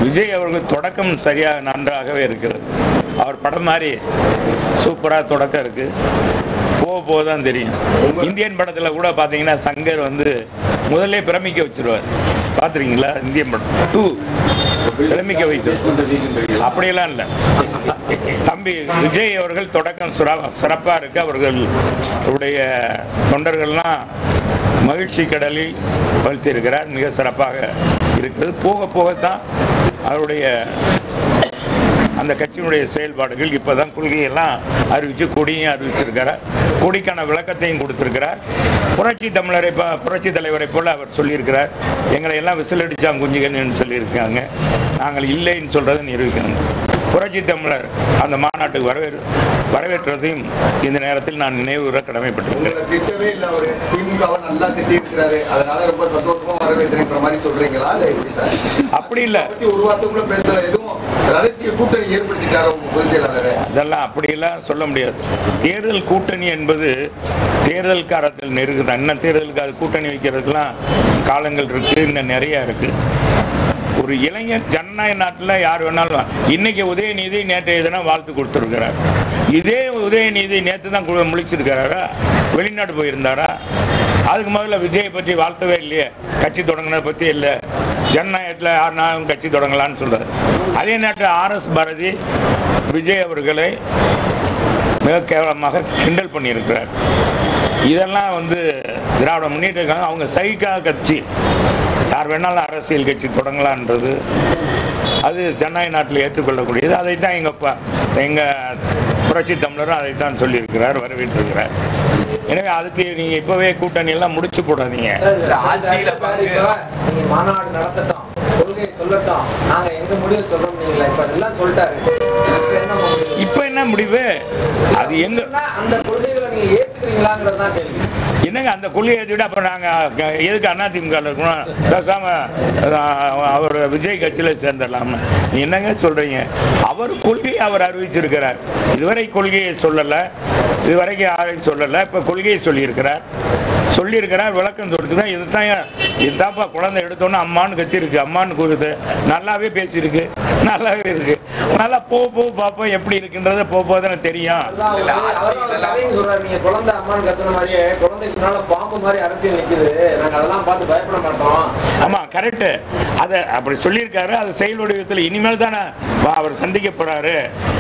விஜய் அவர்கள் தொடக்கம் சரியாக நன்றாகவே இருக்கிறது அவர் படம் மாதிரி சூப்பராக தொடக்கம் இருக்கு போக போக தான் தெரியும் இந்தியன் படத்தில் கூட பார்த்தீங்கன்னா சங்கர் வந்து முதல்ல பிரமிக்க வச்சிருவார் பார்த்துருக்கீங்களா இந்தியன் படம் டூ பிரமிக்க வைத்து அப்படியெல்லாம் இல்லை தம்பி விஜய் அவர்கள் தொடக்கம் சிறப்பாக இருக்கு அவர்களுடைய தொண்டர்கள்லாம் மகிழ்ச்சி கடலில் வளர்த்திருக்கிறார் மிக சிறப்பாக இருக்கிறது போக போகத்தான் அவருடைய அந்த கட்சியினுடைய செயல்பாடுகள் இப்போ தான் கொள்கையெல்லாம் அறிவித்து கொடியும் அறிவிச்சிருக்கிறார் கொடிக்கான விளக்கத்தையும் கொடுத்திருக்கிறார் புரட்சி தமிழரை ப- புரட்சி தலைவரை போல அவர் சொல்லியிருக்கிறார் எங்களை எல்லாம் விசில் அடிச்சாங்க குஞ்சுகன்னு சொல்லியிருக்காங்க நாங்கள் இல்லைன்னு சொல்கிறதை நிரூபிக்கணும் புரட்சி தமிழர் அந்த மாநாட்டுக்கு வரவேற் வரவேற்றதையும் இந்த நேரத்தில் நான் நினைவுற கடமைப்பட்டிருக்கிறேன் உங்களை திட்டவே இல்ல அவரு திமுகவை நல்லா திட்டி இருக்கிறாரு அதனால ரொம்ப சந்தோஷமா வரவேற்கிறேங்கிற மாதிரி சொல்றீங்களா இல்ல எப்படி சார் அப்படி இல்லை பத்தி ஒரு வார்த்தை கூட பேசல எதுவும் ரகசிய கூட்டணி ஏற்படுத்திட்டாரோ உங்க பொதுச் செயலாளர் அதெல்லாம் அப்படியெல்லாம் சொல்ல முடியாது தேர்தல் கூட்டணி என்பது தேர்தல் காலத்தில் நெருங்குது இன்னும் தேர்தலுக்கு அது கூட்டணி வைக்கிறதுக்கெல்லாம் காலங்கள் இருக்கு இன்னும் நிறைய இருக்கு ஒரு இளைஞர் ஜனநாயக நாட்டில் யார் வேணாலும் இன்னைக்கு உதயநிதி நேற்று எதுனா வாழ்த்து கொடுத்துருக்கிறார் இதே உதயநிதி நேற்று தான் கு- முழிச்சிருக்கிறாரா வெளிநாடு போயிருந்தாரா அதுக்கு முதல்ல விஜயை பற்றி வாழ்த்தவே இல்லையே கட்சி தொடங்கினதை பற்றி இல்லை ஜனநாயகத்தில் யாருனாலும் கட்சி தொடங்கலான்னு சொல்றாரு அதே நேரத்தில் ஆர்எஸ் பாரதி விஜய் அவர்களை மிக கேவலமாக கிண்டல் பண்ணியிருக்கிறார் இதெல்லாம் வந்து திராவிட முன்னேற்ற கழகம் அவங்க சைக்கா கட்சி யார் வேணாலும் அரசியல் கட்சி தொடங்கலான்றது அது ஜனநாயக நாட்டில் ஏற்றுக்கொள்ளக்கூடியது அதைத்தான் எங்கள் ப எங்கள் புரட்சி தமிழரும் அதைத்தான் சொல்லியிருக்கிறார் வரவேற்றிருக்கிறார் எனவே அதுக்கு நீங்கள் இப்போவே கூட்டணி எல்லாம் முடிச்சு போடாதீங்க ஆட்சியில நீங்க மாநாடு நடத்தட்டும் கொள்கையை சொல்லட்டும் நாங்க எங்க முடிவு சொல்றோம் நீங்களா இப்ப அதெல்லாம் சொல்லிட்டாரு இப்ப என்ன முடிவு? இப்போ என்ன முடிவு அது எங்க சொன்னா அந்த கொள்கைகளை நீங்க ஏத்துக்கிறீங்களாங்கிறது தான் கேள்வி என்னங்க அந்த கொள்கையை விட அப்புறம் நாங்கள் எதுக்கு அதிமுக இருக்கணும் பேசாமல் அவர் விஜய் கட்சியில் சேர்ந்துடலாமா என்னங்க சொல்கிறீங்க அவர் கொள்கையை அவர் அறிவிச்சிருக்கிறார் இதுவரை கொள்கையை சொல்லலை இதுவரைக்கும் யாரையும் சொல்லலை இப்போ கொள்கையை சொல்லியிருக்கிறார் சொல்லியிருக்கிறார் விளக்கம் கொடுத்துதான் இதுதான் இதுதான்ப்பா குழந்தை எடுத்தோன்னே அம்மான்னு கத்திருக்கு அம்மான்னு கூறுது நல்லாவே பேசியிருக்கு நல்லாவே இருக்கு நல்லா போ போ பார்ப்போம் எப்படி இருக்குன்றதை போக போக தானே தெரியும் அதான் அவரு- அவரும் அவர் கதையும் சொல்றாரு நீங்க குழந்தை அம்மான்னு கத்துன மாதிரியே குழந்தைக்கு முன்னால பாம்பு மாதிரி அரசியல் நிக்குது நாங்க அதெல்லாம் பார்த்து பயப்பட மாட்டோம் ஆமாம் கரெக்டு அதை அப்படி சொல்லியிருக்காரு அது செயல் வடிவத்தில் இனிமேல் தானே அவர் சந்திக்க போறாரு